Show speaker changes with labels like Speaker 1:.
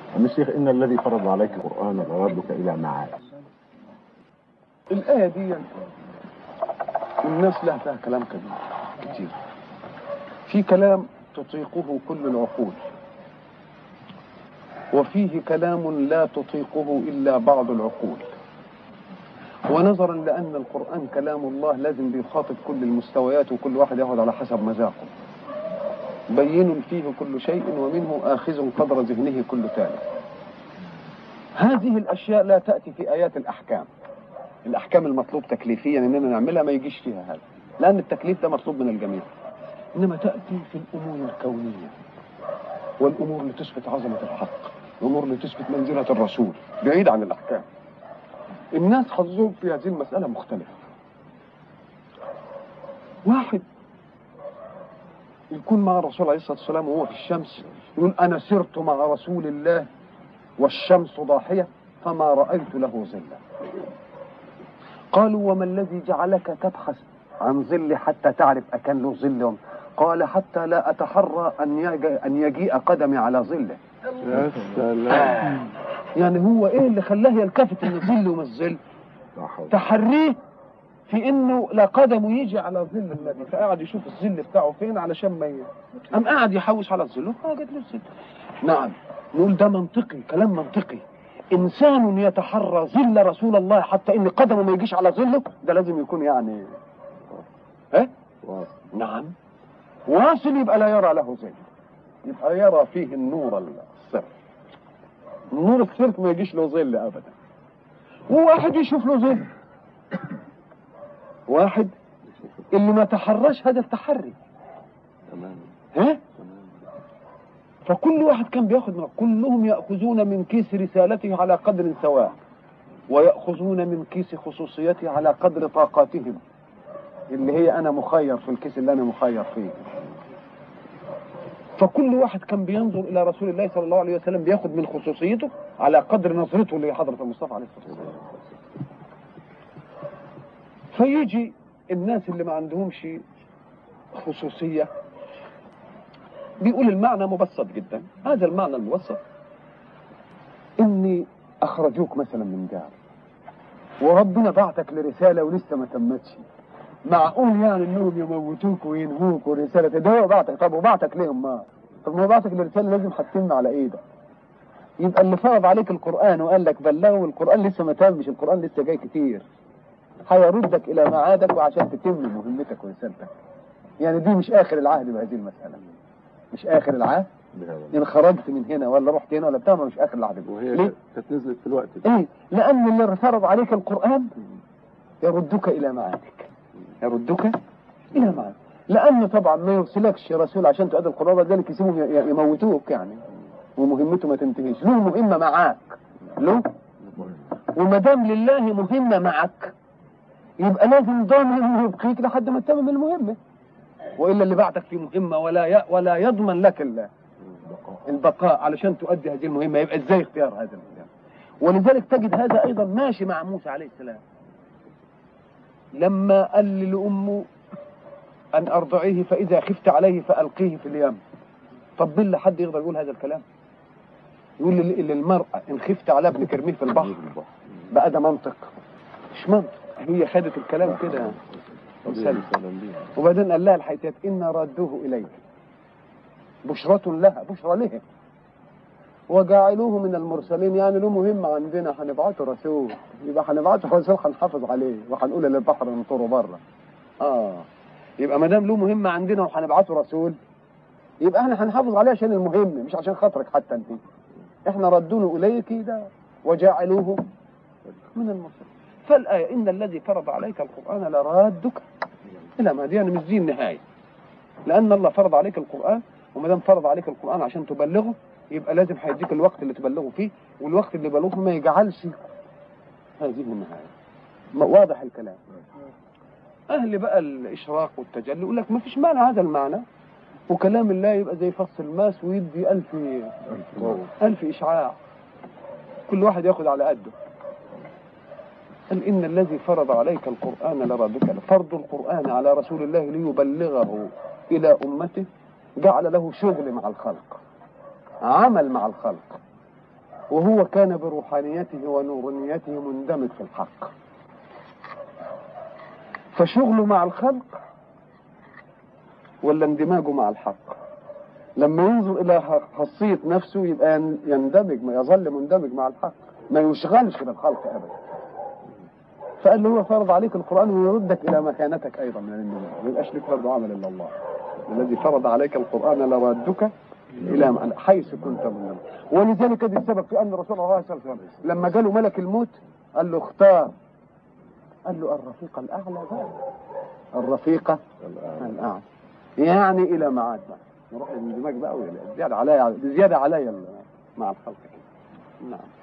Speaker 1: أم الشيخ إن الذي فرض عليك القرآن لردك إلى معاد
Speaker 2: الآية دي الناس لها فيها كلام كبير كتير في كلام تطيقه كل العقول وفيه كلام لا تطيقه إلا بعض العقول ونظرا لأن القرآن كلام الله لازم بيخاطب كل المستويات وكل واحد ياخد على حسب مذاقه بين فيه كل شيء ومنه آخذ قدر ذهنه كل تالي هذه الأشياء لا تأتي في آيات الأحكام الأحكام المطلوب تكليفيا إننا نعملها ما يجيش فيها هذا لأن التكليف ده مطلوب من الجميع إنما تأتي في الأمور الكونية والأمور اللي تثبت عظمة الحق الأمور اللي تثبت منزلة الرسول بعيد عن الأحكام الناس حظهم في هذه المسألة مختلف واحد يكون مع الرسول عليه الصلاة والسلام وهو في الشمس يقول أنا سرت مع رسول الله والشمس ضاحية فما رأيت له ظلا قالوا وما الذي جعلك تبحث عن ظل حتى تعرف أكن له ظل قال حتى لا أتحرى أن يجي أن يجيء قدمي على ظله
Speaker 1: يا سلام
Speaker 2: يعني هو إيه اللي خلاه يلتفت إن ظل ومش ظل
Speaker 1: لا حول.
Speaker 2: تحريه في انه لا قدمه يجي على ظل النبي فقعد يشوف الظل بتاعه فين علشان ما ي... قام قاعد يحوش على الظل وقعد له الظل نعم نقول ده منطقي كلام منطقي انسان يتحرى ظل رسول الله حتى ان قدمه ما يجيش على ظله ده لازم يكون يعني ها
Speaker 1: واصل.
Speaker 2: نعم واصل يبقى لا يرى له ظل يبقى يرى فيه النور الصرف النور الصرف ما يجيش له ظل ابدا وواحد يشوف له ظل واحد اللي ما تحرش هذا التحري
Speaker 1: تمام
Speaker 2: ها
Speaker 1: تمام
Speaker 2: فكل واحد كان بياخد من كلهم ياخذون من كيس رسالته على قدر سواء وياخذون من كيس خصوصيته على قدر طاقاتهم اللي هي انا مخير في الكيس اللي انا مخير فيه فكل واحد كان بينظر الى رسول الله صلى الله عليه وسلم بياخد من خصوصيته على قدر نظرته لحضره المصطفى عليه الصلاه والسلام فيجي الناس اللي ما عندهمش خصوصية بيقول المعنى مبسط جدا هذا المعنى المبسط اني اخرجوك مثلا من دار وربنا بعتك لرسالة ولسه ما تمتش معقول يعني انهم يموتوك وينهوك ورسالة ده هو بعتك طب وبعتك ليهم ما طب ما هو بعتك لرسالة لازم هتتم على ايدك يبقى اللي فرض عليك القرآن وقال لك بلغه القرآن لسه ما تمش القرآن لسه جاي كتير هيردك الى معادك وعشان تتم مهمتك ورسالتك يعني دي مش اخر العهد بهذه المساله مش اخر العهد
Speaker 1: بهذا
Speaker 2: ان خرجت من هنا ولا رحت هنا ولا بتاع ما مش اخر العهد
Speaker 1: وهي
Speaker 2: ليه؟
Speaker 1: كانت نزلت في الوقت ده
Speaker 2: ايه لان اللي فرض عليك القران يردك الى معادك يردك الى معادك لانه طبعا ما يرسلكش رسول عشان تؤدي القران ذلك يسيبوه ي- يموتوك يعني ومهمته ما تنتهيش له مهمه معاك له وما دام لله مهمه معك يبقى لازم ضامن انه يبقيك لحد ما تتمم المهمه والا اللي بعتك في مهمه ولا ي... ولا يضمن لك ال- البقاء علشان تؤدي هذه المهمه يبقى ازاي اختيار هذا المهمه ولذلك تجد هذا ايضا ماشي مع موسى عليه السلام لما قال لامه ان ارضعيه فاذا خفت عليه فالقيه في اليم طب بالله حد يقدر يقول هذا الكلام يقول لل- للمراه ان خفت على ابنك ارميه في البحر بقى ده منطق مش منطق هي خدت الكلام كده وسلم. وبعدين قال لها الحيتات إن ردوه إليك بشرة لها بشرى لها وجعلوه من المرسلين يعني له مهمة عندنا هنبعته رسول يبقى هنبعته رسول هنحافظ عليه وهنقول للبحر انطره بره اه يبقى ما دام له مهمة عندنا وهنبعته رسول يبقى احنا هنحافظ عليه عشان المهم مش عشان خاطرك حتى انت احنا ردوه اليك ده وجعلوه من المرسلين فالآية إن الذي فرض عليك القرآن لرادك إلى ما دي يعني مش دي النهاية لأن الله فرض عليك القرآن وما دام فرض عليك القرآن عشان تبلغه يبقى لازم هيديك الوقت اللي تبلغه فيه والوقت اللي بلغه ما يجعلش هذه النهاية ما- واضح الكلام أهل بقى الإشراق والتجلي يقول لك ما فيش معنى هذا المعنى وكلام الله يبقى زي فص الماس ويدي ألف ألف إشعاع كل واحد ياخد على قده قال إن الذي فرض عليك القرآن لربك فرض القرآن على رسول الله ليبلغه إلى أمته جعل له شغل مع الخلق عمل مع الخلق وهو كان بروحانيته ونورانيته مندمج في الحق فشغله مع الخلق ولا اندماجه مع الحق لما ينظر الى خاصيه نفسه يبقى يندمج ما يظل مندمج مع الحق ما يشغلش بالخلق ابدا فقال له هو فرض عليك القران ويردك الى مكانتك ايضا من الاندماج ما يبقاش لك برضه عمل الا الله الذي فرض عليك القران لرادك الى م- حيث كنت من ولذلك ده السبب في ان رسول الله صلى الله عليه وسلم لما جاله ملك الموت قال له اختار قال له الرفيق الاعلى بقى الرفيقه الاعلى يعني الى معاد بقى نروح للاندماج بقى ولا- زياده عليا زياده عليا ال- مع الخلق كده نعم